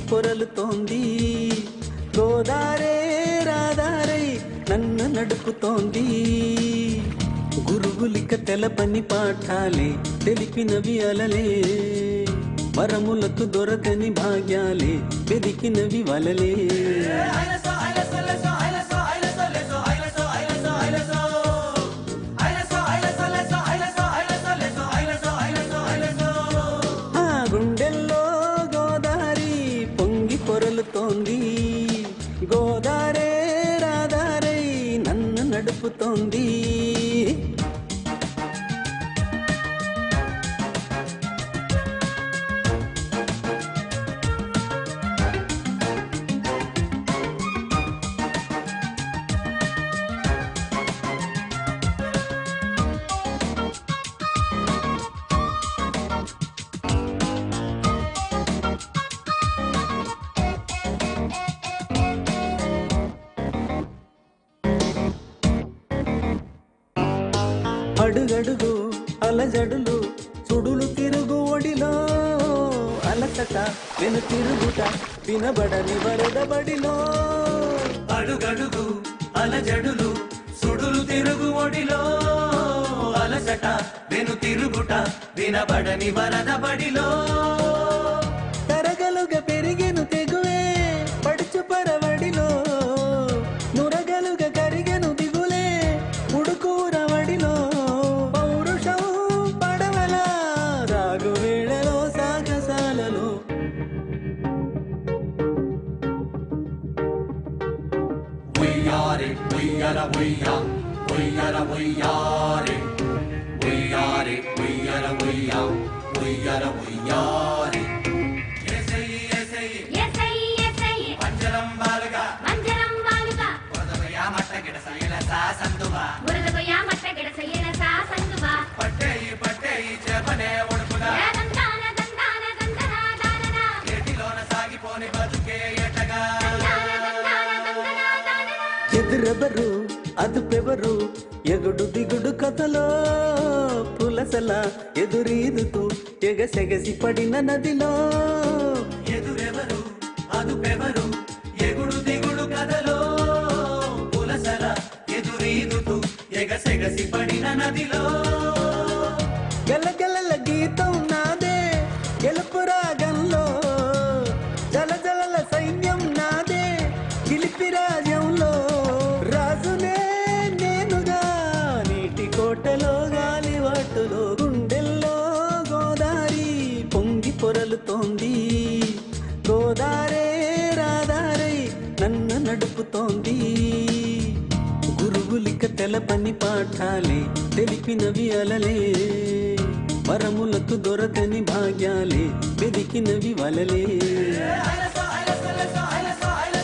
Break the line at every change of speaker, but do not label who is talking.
పొరలుతోంది గోదారే రాధారై నన్ను నడుపుతోంది గురుగులిక తెలపని పాఠాలే తెలిపినవి అలలే వరములకు దొరకని భాగ్యాలే వెదికినవి వలలే ఆ గుండెల్లో గోదారి పొంగి పొరలుతోంది గోదారే రాధారై నన్ను నడుపుతోంది అడుగడుగు అలజడులు సుడులు తిరుగు ఒడిలో అలసట వెను తిరుగుట వినబడని వరదబడిలో
అడుగడుగు అలజడులు సుడులు తిరుగు ఒడిలో అలసట వెను తిరుగుట వినబడని వరద బడిలో
తరగలుగా పెరిగెను తెగువే పడుచు పరవడిలో నురగలుగా కరిగెను దిగులే ఉడుకూరవడిలో పౌరుషం పడవల రాగు వేళలో సాగసాలలో
ఉయ్యారి ఉయ్యర ఉయ్యా ఉయ్యర ఉయ్యారి ఉయ్యారి ఉయ్యర ఉయ్యా ఉయ్యర ఉయ్యారి ఏసయ్యి ఏసయ్యి
ఎసై ఎసై
పంజరం బాలుగా
మంజరం వాలుగా
కొదవయా మట్ట గిడస ఇలసా సందువా
బురదగొయ్య మట్ట గిడసయ్యన సాసందువా
పట్టేయి పట్టేయి చేపనే ఒడుపుగా
దంతాన దంతాన దంతన దానన
ఏటిలోన సాగిపోని బతుకే ఎటగా
దాన దంతాన దంతన దానన
ఎదురెవరు అదుపెవరు ఎగుడు దిగుడు కథలో పులసల ఎదురీదుతూ ఎగసెగసి పడిన నదిలో
ఎదురెవరు అదుపెవరు ఎగుడు దిగుడు కథలో పులసల ఎదురీదుతూ ఎగసెగసి పడిన నదిలో
గెలగెలల గీతం నాదే గెలుపు రాగంలో జలజలల సైన్యం నాదే కిలిపి రాజ్యంలో రాజునే నేనుగా నీటి కోటలో గాలివాటులో గుండెల్లో గోదారి పొంగి పొరలుతోంది గోదారే రాధారై నన్ను నడుపుతోంది గురుగులిక తెలపని పాఠాలే తెలిపినవి అలలే వరములకు దొరకని భాగ్యాలే వెదికినవి వలలే
ఐలస ఐలస ఐలస ఐలస ఐలస